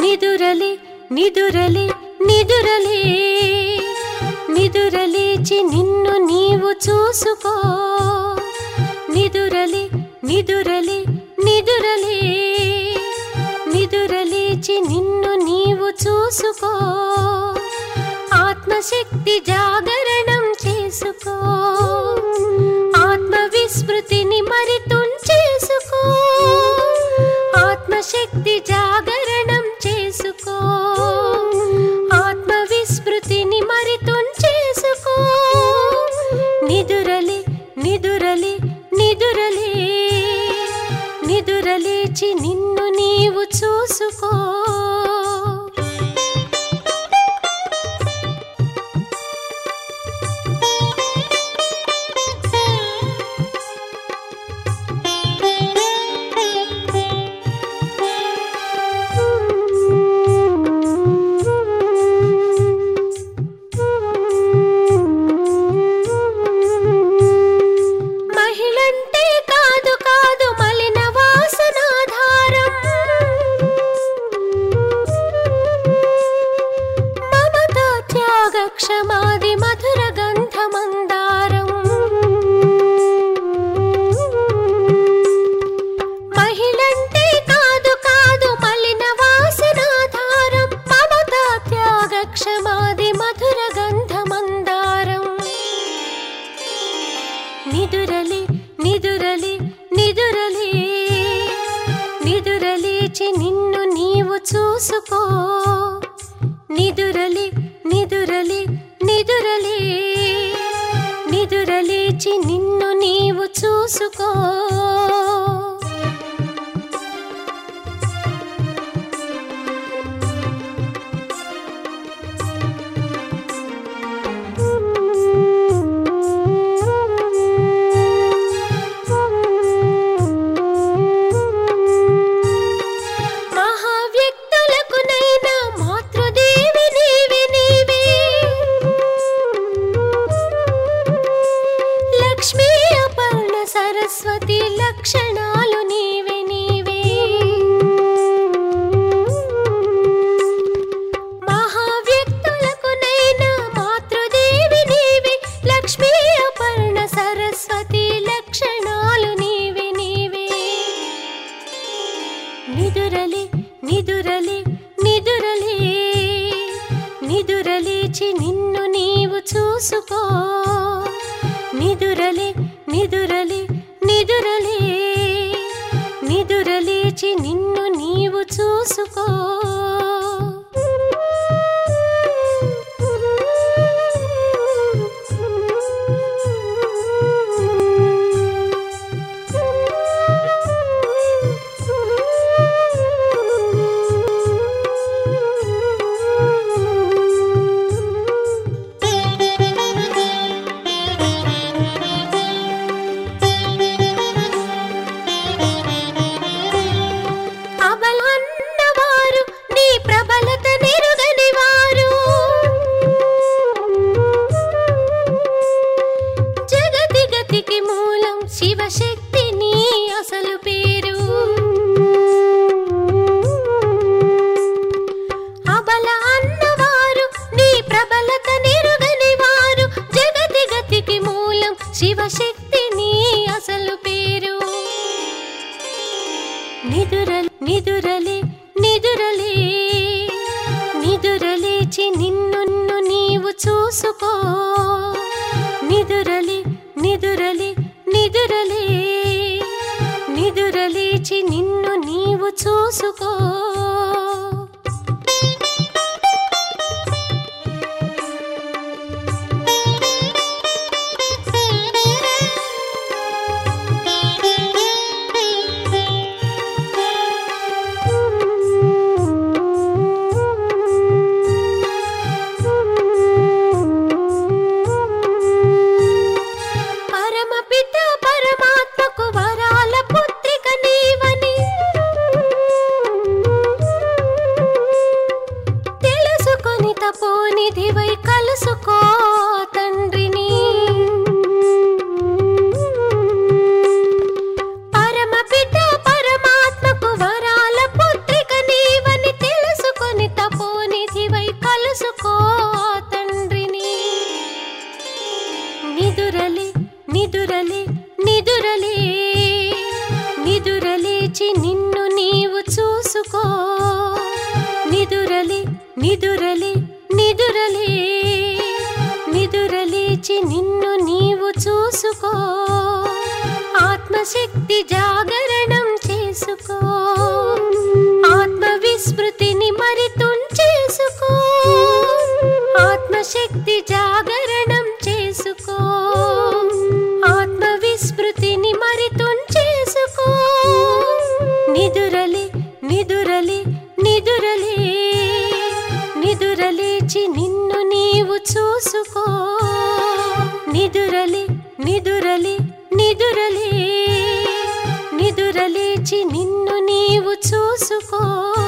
నిదురలి నిదురలి నిదురలే నిదురలేచి నిన్ను నీవు చూసుకో నిదురలి నిదురలి నిదురలే నిదురలేచి నిన్ను నీవు చూసుకో ఆత్మశక్తి జాగరణం చేసుకో ఆత్మ విస్మృతిని మరితుం చేసుకో ఆత్మశక్తి జాగరణం చేసుకో ఆత్మ విస్మృతిని మరితుం చేసుకో నిదురలి నిదురలి నిదురలే నిదురలేచి నిన్ను నీవు చూసుకో మహిళంటే కాదు కాదు మలిన వాసనాధారం మమత త్యాగ క్షమాది మధుర గంధమందారం మహిళంటే కాదు కాదు మలిన వాసనాధారం మమత త్యాగ క్షమాది మధుర గంధమందారం నిదురలి నిదురలి నిదురలి నిదురలేచి నిన్ను నీవు చూసుకో నిదురలి నిదురలి నిదురలి నిదురలేచి నిన్ను నీవు చూసుకో మహావ్యక్తులకునైనా మాతృదేవి నీవే నీవే లక్ష్మీ అపర్ణ సరస్వతి లక్షణాలు నీవే నీవే మహావ్యక్తులకునైనా మాతృదేవి నీవే లక్ష్మీ అపర్ణ సరస్వతి లక్షణాలు నీవే నీవే నిదురలి నిదురలి నిదురలి నిదురలేచి నిన్ను నీవు చూసుకో నిదురలి నిదురలి నిదురలి నిదురలేచి నిన్ను నీవు చూసుకో అబలన్నవారు నీ ప్రబలత నెరుగని వారు జగతి గతికి మూలం శివశక్తి నీ అసలు పేరు అబల అన్నవారు నీ ప్రబలత నెరుగని వారు జగతి గతికి మూలం శివశక్తి నీ అసలు పేరు నిదురలి నిదురలి నిదురలి నిదురలేచి నిన్ను నీవు చూసుకో నిదురలి నిదురలి నిదురలి నిదురలేచి నిన్ను నీవు చూసుకో పరమపిత పరమాత్మకు వరాల పుత్రిక నీవని తెలుసుకొని తపోనిధివై కలుసుకో తండ్రిని పరమపిత పరమాత్మకు వరాల పుత్రిక నీవని తెలుసుకో నిదురలి నిదురలి నిదురలే నిదురలేచి నిన్ను నీవు చూసుకో ఆత్మశక్తి జాగరణం చేసుకో ఆత్మ విస్మృతిని మరి తుంచేసుకో ఆత్మశక్తి జాగరణం చేసుకో ఆత్మ విస్మృతిని మరి తుంచేసుకో నిదురలి నిదురలి నిదురలే నిదురలేచి నిన్ను నీవు చూసుకో నిదురలి నిదురలి నిదురలే నిదురలేచి నిన్ను నీవు చూసుకో